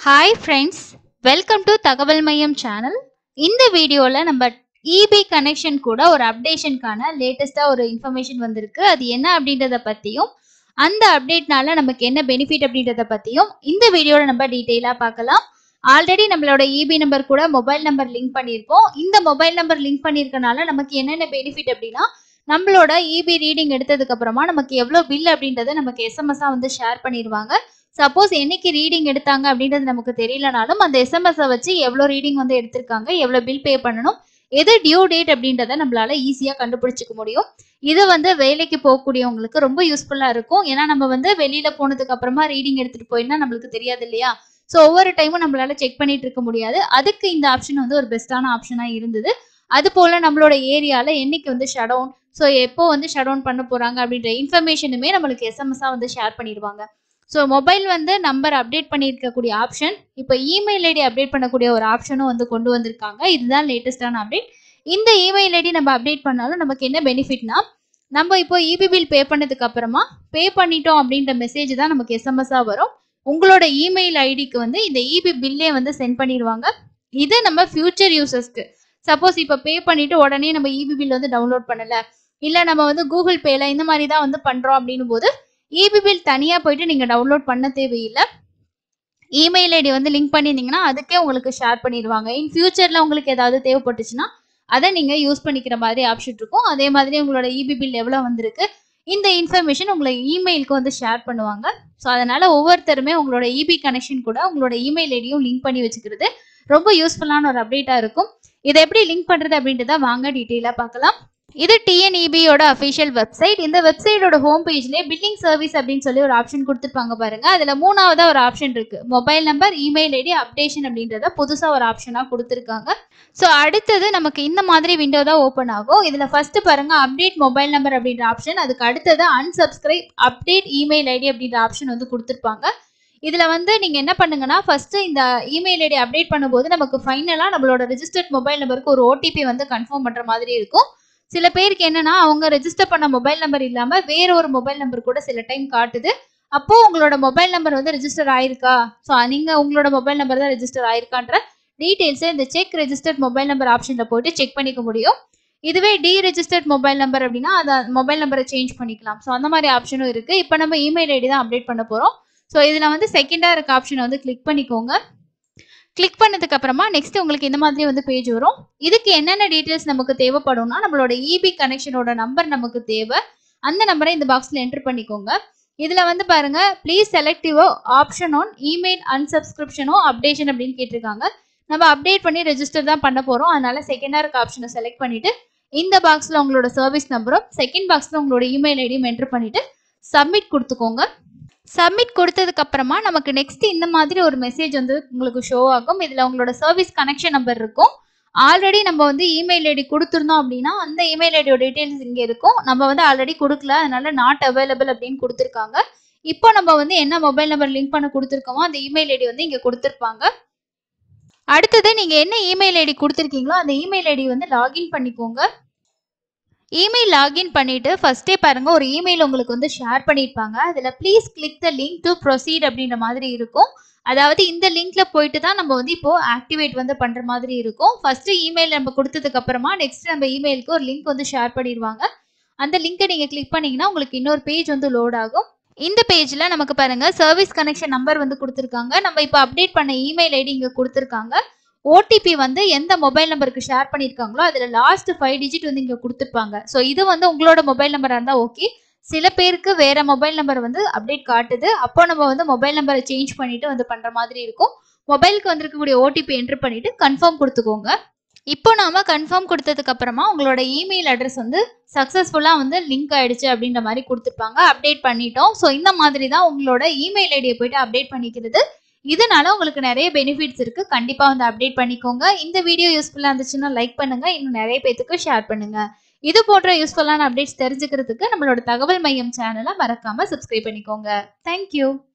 hi friends welcome to தகவல் மையம் channel இந்த வீடியோவில் நம்ம இபி கனெக்ஷன் கூட ஒரு அப்டேஷனுக்கான லேட்டஸ்ட்டாக ஒரு இன்ஃபர்மேஷன் வந்திருக்கு அது என்ன அப்படின்றத பற்றியும் அந்த அப்டேட்னால நமக்கு என்ன பெனிஃபிட் அப்படின்றத பற்றியும் இந்த வீடியோவில் நம்ம டீட்டெயிலாக பார்க்கலாம் ஆல்ரெடி நம்மளோட இபி நம்பர் கூட மொபைல் நம்பர் லிங்க் பண்ணியிருக்கோம் இந்த மொபைல் நம்பர் லிங்க் பண்ணியிருக்கனால நமக்கு என்னென்ன பெனிஃபிட் அப்படின்னா நம்மளோட இபி ரீடிங் எடுத்ததுக்கு அப்புறமா நமக்கு எவ்வளோ பில் அப்படின்றத நமக்கு எஸ்எம்எஸ்ஸாக வந்து ஷேர் பண்ணிடுவாங்க சப்போஸ் என்னைக்கு ரீடிங் எடுத்தாங்க அப்படின்றது நமக்கு தெரியலனாலும் அந்த எஸ்எம்எஸ்ஸை வச்சு எவ்வளோ ரீடிங் வந்து எடுத்திருக்காங்க எவ்வளோ பில் பே பண்ணணும் எது டியூ டேட் அப்படின்றத நம்மளால ஈஸியாக கண்டுபிடிச்சிக்க முடியும் இது வந்து வேலைக்கு போகக்கூடியவங்களுக்கு ரொம்ப யூஸ்ஃபுல்லாக இருக்கும் ஏன்னா நம்ம வந்து வெளியில போனதுக்கு அப்புறமா ரீடிங் எடுத்துட்டு போயினா நம்மளுக்கு தெரியாது இல்லையா ஸோ ஒவ்வொரு டைமும் நம்மளால செக் பண்ணிட்டு இருக்க முடியாது அதுக்கு இந்த ஆப்ஷன் வந்து ஒரு பெஸ்ட்டான ஆப்ஷனாக இருந்தது அது போல நம்மளோட ஏரியால என்னைக்கு வந்து ஷடவுன் ஸோ எப்போ வந்து ஷடவுன் பண்ண போறாங்க அப்படின்ற இன்ஃபர்மேஷனுமே நம்மளுக்கு எஸ்எம்எஸ்ஸாக வந்து ஷேர் பண்ணிடுவாங்க ஸோ மொபைல் வந்து நம்பர் அப்டேட் பண்ணியிருக்கக்கூடிய ஆப்ஷன் இப்போ இமெயில் ஐடி அப்டேட் பண்ணக்கூடிய ஒரு ஆப்ஷனும் வந்து கொண்டு வந்திருக்காங்க இதுதான் லேட்டஸ்டான அப்டேட் இந்த இமெயில் ஐடி நம்ம அப்டேட் பண்ணாலும் நமக்கு என்ன பெனிஃபிட்னா நம்ம இப்போ இபி பில் பே பண்ணதுக்கு அப்புறமா பே பண்ணிட்டோம் அப்படின்ற மெசேஜ் தான் நமக்கு எஸ்எம்எஸ்ஸாக வரும் உங்களோட இமெயில் ஐடிக்கு வந்து இந்த இபி பில்லே வந்து சென்ட் பண்ணிடுவாங்க இது நம்ம ஃபியூச்சர் யூசர்ஸ்க்கு சப்போஸ் இப்போ பே பண்ணிட்டு உடனே நம்ம இபி பில் வந்து டவுன்லோட் பண்ணல இல்லை நம்ம வந்து கூகுள் பேல இந்த மாதிரி தான் வந்து பண்ணுறோம் அப்படின்னும் போது இபி பில் தனியாக போயிட்டு நீங்கள் டவுன்லோட் பண்ண தேவையில்லை இமெயில் ஐடி வந்து லிங்க் பண்ணியிருந்தீங்கன்னா அதுக்கே உங்களுக்கு ஷேர் பண்ணிடுவாங்க இன் ஃபியூச்சரில் உங்களுக்கு ஏதாவது தேவைப்பட்டுச்சுன்னா அதை நீங்கள் யூஸ் பண்ணிக்கிற மாதிரி ஆப்ஷன் இருக்கும் அதே மாதிரி உங்களோட இபி பில் எவ்வளோ வந்திருக்கு இந்த இன்ஃபர்மேஷன் உங்களை இமெயிலுக்கு வந்து ஷேர் பண்ணுவாங்க ஸோ அதனால் ஒவ்வொருத்தருமே உங்களோட இபி கனெக்ஷன் கூட உங்களோட இமெயில் ஐடியும் லிங்க் பண்ணி வச்சுக்கிறது ரொம்ப யூஸ்ஃபுல்லான ஒரு அப்டேட்டாக இருக்கும் இதை எப்படி லிங்க் பண்ணுறது அப்படின்றத வாங்க டீட்டெயிலாக பார்க்கலாம் இது டிஎன்இபியோட அஃபிஷியல் வெப்சைட் இந்த வெப்சைட்டோட ஹோம் பேஜ்லேயே பில்லிங் சர்வீஸ் அப்படின்னு சொல்லி ஒரு ஆப்ஷன் கொடுத்துருப்பாங்க பாருங்க அதில் மூணாவதா ஒரு ஆப்ஷன் இருக்கு mobile number email ID updation அப்படின்றத புதுசாக ஒரு ஆப்ஷனாக கொடுத்துருக்காங்க ஸோ அடுத்தது நமக்கு இந்த மாதிரி விண்டோ தான் ஓப்பன் ஆகும் இதில் ஃபர்ஸ்ட் பாருங்க அப்டேட் மொபைல் நம்பர் அப்படின்ற ஆப்ஷன் அதுக்கு அடுத்தது அன்சப்ஸ்கிரைப் அப்டேட் இமெயில் ஐடி அப்படின்ற ஆப்ஷன் வந்து கொடுத்துருப்பாங்க இதில் வந்து நீங்கள் என்ன பண்ணுங்கன்னா ஃபர்ஸ்ட் இந்த இமெயில் ஐடி அப்டேட் பண்ணும்போது நமக்கு ஃபைனலாக நம்மளோட ரெஜிஸ்டர்ட் மொபைல் நம்பருக்கு ஒரு ஓடிபி வந்து கன்ஃபார்ம் பண்ணுற மாதிரி இருக்கும் சில பேருக்கு என்னன்னா அவங்க ரெஜிஸ்டர் பண்ண மொபைல் நம்பர் இல்லாம வேற ஒரு மொபைல் நம்பர் கூட சில டைம் காட்டுது அப்போ உங்களோட மொபைல் நம்பர் வந்து ரெஜிஸ்டர் ஆயிருக்கா ஸோ நீங்க உங்களோட மொபைல் நம்பர் தான் ரெஜிஸ்டர் ஆயிருக்கான்ற டீடைல்ஸை இந்த செக் ரெஜிஸ்டர்ட் மொபைல் நம்பர் ஆப்ஷன்ல போயிட்டு செக் பண்ணிக்க முடியும் இதுவே டி ரெஜிஸ்டர்ட் மொபைல் நம்பர் அப்படின்னா அதை மொபைல் நம்பரை சேஞ்ச் பண்ணிக்கலாம் ஸோ அந்த மாதிரி ஆப்ஷனும் இருக்கு இப்போ நம்ம இமெயில் ஐடி தான் அப்டேட் பண்ண போறோம் ஸோ இதில் வந்து செகண்டாக இருக்க ஆப்ஷனை வந்து கிளிக் பண்ணிக்கோங்க கிளிக் பண்ணதுக்கு அப்புறமா நெக்ஸ்ட் உங்களுக்கு இந்த மாதிரி வந்து பேஜ் வரும் இதுக்கு என்னென்ன டீட்டெயில்ஸ் நமக்கு தேவைப்படும்னா நம்மளோட இபி கனெக்ஷனோட நம்பர் நமக்கு தேவை அந்த நம்பரை இந்த பாக்ஸ்ல என்டர் பண்ணிக்கோங்க இதுல வந்து பாருங்க please select your option on email அன்சப்ஸ்கிரிப்ஷனோ அப்டேஷன் அப்படின்னு கேட்டிருக்காங்க நம்ம அப்டேட் பண்ணி ரெஜிஸ்டர் தான் பண்ண போறோம் அதனால செகண்டா இருக்க ஆப்ஷனை செலக்ட் பண்ணிட்டு இந்த பாக்ஸ்ல உங்களோட சர்வீஸ் நம்பரும் செகண்ட் பாக்ஸ்ல உங்களோட இமெயில் ஐடியும் என்டர் பண்ணிட்டு சப்மிட் கொடுத்துக்கோங்க சப்மிட் கொடுத்ததுக்கு அப்புறமா நமக்கு நெக்ஸ்ட் இந்த மாதிரி ஒரு மெசேஜ் வந்து உங்களுக்கு ஷோ ஆகும் இதுல உங்களோட சர்வீஸ் கனெக்ஷன் நம்பர் இருக்கும் ஆல்ரெடி நம்ம வந்து இமெயில் ஐடி கொடுத்துருந்தோம் அப்படின்னா அந்த இமெயில் ஐடியோட டீடைல்ஸ் இங்கே இருக்கும் நம்ம வந்து ஆல்ரெடி கொடுக்கல அதனால நாட் அவைலபிள் அப்படின்னு கொடுத்துருக்காங்க இப்போ நம்ம வந்து என்ன மொபைல் நம்பர் லிங்க் பண்ண கொடுத்துருக்கோமோ அந்த இமெயில் ஐடி வந்து இங்கே கொடுத்துருப்பாங்க அடுத்தது நீங்கள் என்ன இமெயில் ஐடி கொடுத்துருக்கீங்களோ அந்த இமெயில் ஐடி வந்து லாகின் பண்ணிக்கோங்க இமெயில் லாகின் பண்ணிட்டு ஃபர்ஸ்டே பாருங்க ஒரு இமெயில் உங்களுக்கு வந்து ஷேர் பண்ணியிருப்பாங்க அதில் please click the link to proceed அப்படின்ற மாதிரி இருக்கும் அதாவது இந்த லிங்க்ல போயிட்டு தான் நம்ம வந்து இப்போ ஆக்டிவேட் வந்து பண்ற மாதிரி இருக்கும் ஃபர்ஸ்ட் இமெயில் நம்ம கொடுத்ததுக்கு அப்புறமா நெக்ஸ்ட் நம்ம இமெயிலுக்கு ஒரு லிங்க் வந்து ஷேர் பண்ணிடுவாங்க அந்த லிங்கை நீங்க கிளிக் பண்ணீங்கன்னா உங்களுக்கு இன்னொரு பேஜ் வந்து லோட் ஆகும் இந்த பேஜ்ல நமக்கு பாருங்க சர்வீஸ் கனெக்ஷன் நம்பர் வந்து கொடுத்துருக்காங்க நம்ம இப்போ அப்டேட் பண்ண இமெயில் ஐடி இங்க கொடுத்துருக்காங்க ஓடிபி வந்து எந்த மொபைல் நம்பருக்கு ஷேர் பண்ணியிருக்காங்களோ அதில் லாஸ்ட் ஃபைவ் டிஜிட் வந்து இங்கே கொடுத்துருப்பாங்க ஸோ இது வந்து உங்களோட மொபைல் நம்பராக இருந்தால் ஓகே சில பேருக்கு வேற மொபைல் நம்பர் வந்து அப்டேட் காட்டுது அப்போ நம்ம வந்து மொபைல் நம்பரை சேஞ்ச் பண்ணிட்டு வந்து பண்ற மாதிரி இருக்கும் மொபைலுக்கு வந்திருக்கக்கூடிய ஓடிபி என்டர் பண்ணிட்டு கன்ஃபார்ம் கொடுத்துக்கோங்க இப்போ நாம கன்ஃபார்ம் கொடுத்ததுக்கு அப்புறமா உங்களோட இமெயில் அட்ரஸ் வந்து சக்ஸஸ்ஃபுல்லாக வந்து லிங்க் ஆயிடுச்சு அப்படின்ற மாதிரி கொடுத்துருப்பாங்க அப்டேட் பண்ணிட்டோம் ஸோ இந்த மாதிரி தான் உங்களோட இமெயில் ஐடியை போயிட்டு அப்டேட் பண்ணிக்கிறது இதனால உங்களுக்கு நிறைய பெனிஃபிட்ஸ் இருக்கு கண்டிப்பா வந்து அப்டேட் பண்ணிக்கோங்க இந்த வீடியோ யூஸ்ஃபுல்லா இருந்துச்சுன்னா லைக் பண்ணுங்க இன்னும் நிறைய பேத்துக்கு ஷேர் பண்ணுங்க இது போன்ற யூஸ்ஃபுல்லான அப்டேட்ஸ் தெரிஞ்சுக்கிறதுக்கு நம்மளோட தகவல் மையம் சேனலை மறக்காம சப்ஸ்கிரைப் பண்ணிக்கோங்க தேங்க்யூ